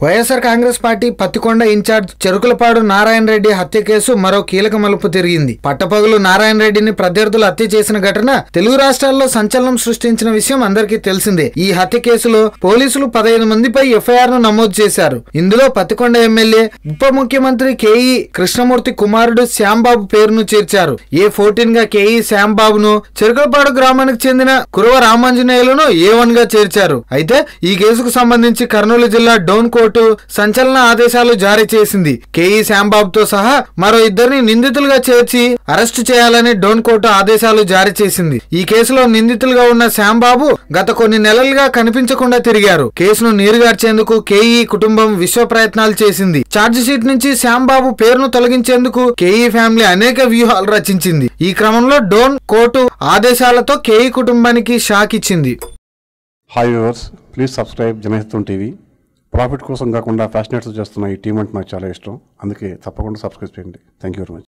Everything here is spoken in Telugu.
YSR Congress Party Pattikonda in charge Cherukulapadu Narayana Reddy హత్య కేసు మరో కీలక మలుపు తిరిగింది పట్టపగలు నారాయణ రెడ్డిని ప్రత్యర్థులు హత్య చేసిన ఘటన తెలుగు రాష్ట్రాల్లో సంచలనం సృష్టించిన విషయం అందరికీ తెలిసిందే ఈ హత్య కేసులో పోలీసులు పదహైదు మందిపై ఎఫ్ఐఆర్ ను నమోదు చేశారు ఇందులో పత్తికొండ ఎమ్మెల్యే ఉప ముఖ్యమంత్రి కేఈ కృష్ణమూర్తి కుమారుడు శ్యాంబాబు పేరును చేర్చారు ఏ ఫోర్టీన్ గా కేఈ శ్యాంబాబును చెరుకులపాడు గ్రామానికి చెందిన కురవ రామాంజనేయులను ఏ వన్ గా చేర్చారు అయితే ఈ కేసుకు సంబంధించి కర్నూలు జిల్లా డోన్ కోర్టు సంచలన ఆదేశాలు జారీ చేసింది కేఈ శ్యాంబాబుతో సహా మరో ఇద్దరిని నిందితులుగా చేర్చి అరెస్టు చేయాలని డోన్ కోర్టు ఆదేశాలు జారీ చేసింది ఈ కేసులో నిందితులుగా ఉన్న శ్యాంబాబు గత కొన్ని నెలలుగా కనిపించకుండా తిరిగారు కేసును నీరుగార్చేందుకు కేఈ కుటుంబం విశ్వ ప్రయత్నాలు చేసింది ఛార్జ్ షీట్ నుంచి శ్యాంబాబు పేరును తొలగించేందుకు కేఈ ఫ్యామిలీ అనేక వ్యూహాలు రచించింది ఈ క్రమంలో డోన్ కోర్టు ఆదేశాలతో కేఈ కుటుంబానికి షాక్ ఇచ్చింది hi viewers please subscribe Janahitam TV profit కోసం కాకుండా ఫ్యాషనేట్స్ చేస్తున్న ఈ టీం అంటే నాకు చాలా ఇష్టం అందుకే తప్పకుండా సబ్స్క్రైబ్ చేయండి థ్యాంక్ యూ వెరీ మచ్